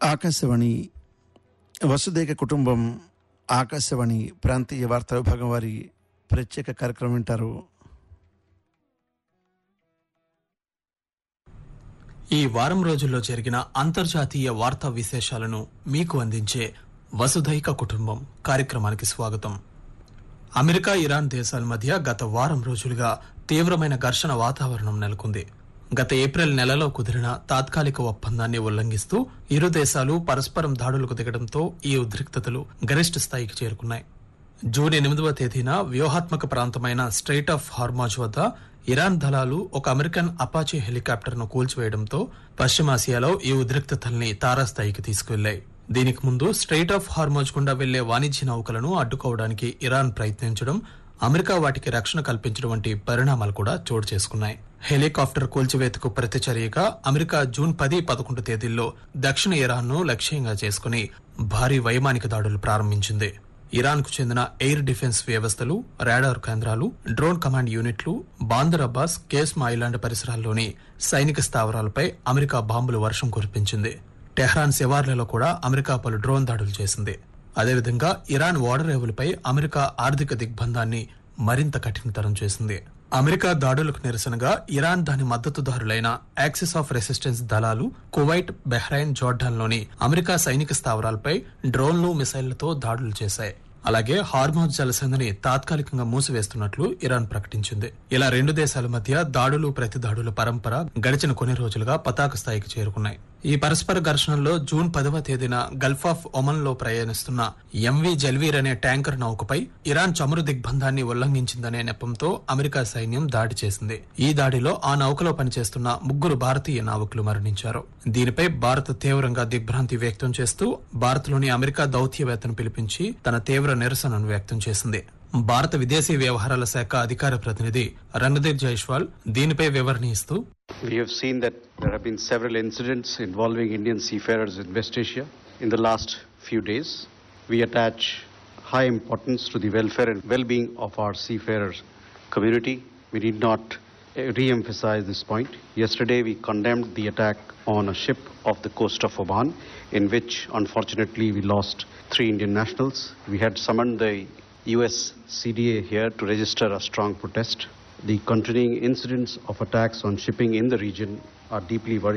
ఆకాశవాణి వసుదేక కుటుంబం ఆకాశవాణి ప్రాంతీయ వార్తా విభాగం వారి ప్రత్యేక కార్యక్రమం వింటారు ఈ వారం రోజుల్లో జరిగిన అంతర్జాతీయ వార్తా విశేషాలను మీకు అందించే వసుధైక కుటుంబం కార్యక్రమానికి స్వాగతం అమెరికా ఇరాన్ దేశాల మధ్య గత వారం రోజులుగా తీవ్రమైన ఘర్షణ వాతావరణం నెలకొంది గత ఏప్రిల్ నెలలో కుదిరిన తాత్కాలిక ఒప్పందాన్ని ఉల్లంఘిస్తూ ఇరు దేశాలు పరస్పరం దాడులకు దిగడంతో ఈ ఉద్రిక్తతలు గరిష్ట స్థాయికి చేరుకున్నాయి జూన్ ఎనిమిదవ తేదీన వ్యూహాత్మక ప్రాంతమైన స్ట్రైట్ ఆఫ్ హార్మాజ్ వద్ద ఇరాన్ దళాలు ఒక అమెరికన్ అపాచీ హెలికాప్టర్ను కూల్చివేయడంతో పశ్చిమాసియాలో ఈ ఉద్రిక్తతల్ని తారాస్థాయికి తీసుకువెళ్లాయి దీనికి ముందు స్ట్రైట్ ఆఫ్ హార్మోజ్ గుండా వెళ్లే వాణిజ్య నౌకలను అడ్డుకోవడానికి ఇరాన్ ప్రయత్నించడం అమెరికా వాటికి రక్షణ కల్పించడం వంటి పరిణామాలు కూడా చోటు చేసుకున్నాయి హెలికాప్టర్ కూల్చివేతకు ప్రతిచర్యగా అమెరికా జూన్ పది పదకొండు తేదీల్లో దక్షిణ ఇరాన్ను లక్ష్యంగా చేసుకుని భారీ వైమానిక దాడులు ప్రారంభించింది ఇరాన్ కు చెందిన ఎయిర్ డిఫెన్స్ వ్యవస్థలు రాడార్ కేంద్రాలు డ్రోన్ కమాండ్ యూనిట్లు బాందర్ అబ్బాస్ కేస్మా ఐలాండ్ పరిసరాల్లోని సైనిక స్థావరాలపై అమెరికా బాంబులు వర్షం కురిపించింది టెహ్రాన్ శివార్లలో కూడా అమెరికా పలు డ్రోన్ దాడులు చేసింది అదేవిధంగా ఇరాన్ ఓడరేవులపై అమెరికా ఆర్థిక దిగ్బంధాన్ని మరింత కఠినతరం చేసింది అమెరికా దాడులకు నిరసనగా ఇరాన్ దాని మద్దతుదారులైన యాక్సిస్ ఆఫ్ రెసిస్టెన్స్ దళాలు కువైట్ బెహ్రైన్ జోర్డాన్లోని అమెరికా సైనిక స్థావరాలపై డ్రోన్లు మిసైళ్లతో దాడులు చేశాయి అలాగే హార్మోజ్ జలసంధిని తాత్కాలికంగా మూసివేస్తున్నట్లు ఇరాన్ ప్రకటించింది ఇలా రెండు దేశాల మధ్య దాడులు ప్రతిదాడుల పరంపర గడిచిన కొన్ని రోజులుగా పతాక స్థాయికి చేరుకున్నాయి ఈ పరస్పర ఘర్షణల్లో జూన్ పదవ తేదీన గల్ఫ్ ఆఫ్ ఒమన్ లో ప్రయాణిస్తున్న ఎంవి జల్వీర్ అనే ట్యాంకర్ నౌకపై ఇరాన్ చమురు దిగ్బంధాన్ని ఉల్లంఘించిందనే నెపంతో అమెరికా సైన్యం దాడి చేసింది ఈ దాడిలో ఆ నౌకలో పనిచేస్తున్న ముగ్గురు భారతీయ నావికులు మరణించారు దీనిపై భారత్ తీవ్రంగా దిగ్భ్రాంతి వ్యక్తం చేస్తూ భారత్లోని అమెరికా దౌత్యవేత్తను పిలిపించి తన తీవ్ర నిరసనను వ్యక్తం చేసింది భారత విదేశీ వ్యవహారాల శాఖ అధికార ప్రతినిధి రణదీప్ జైష్వాల్ దీనిపై వివరణ ఇస్తూ We have seen that there have been several incidents involving Indian seafarers in West Asia in the last few days. We attach high importance to the welfare and well-being of our seafarers community. We need not uh, re-emphasize this point. Yesterday we condemned the attack on a ship off the coast of Oman in which unfortunately we lost three Indian nationals. We had summoned the US CDA here to register a strong protest. The continuing incidents of attacks on shipping in the region are deeply worrisome.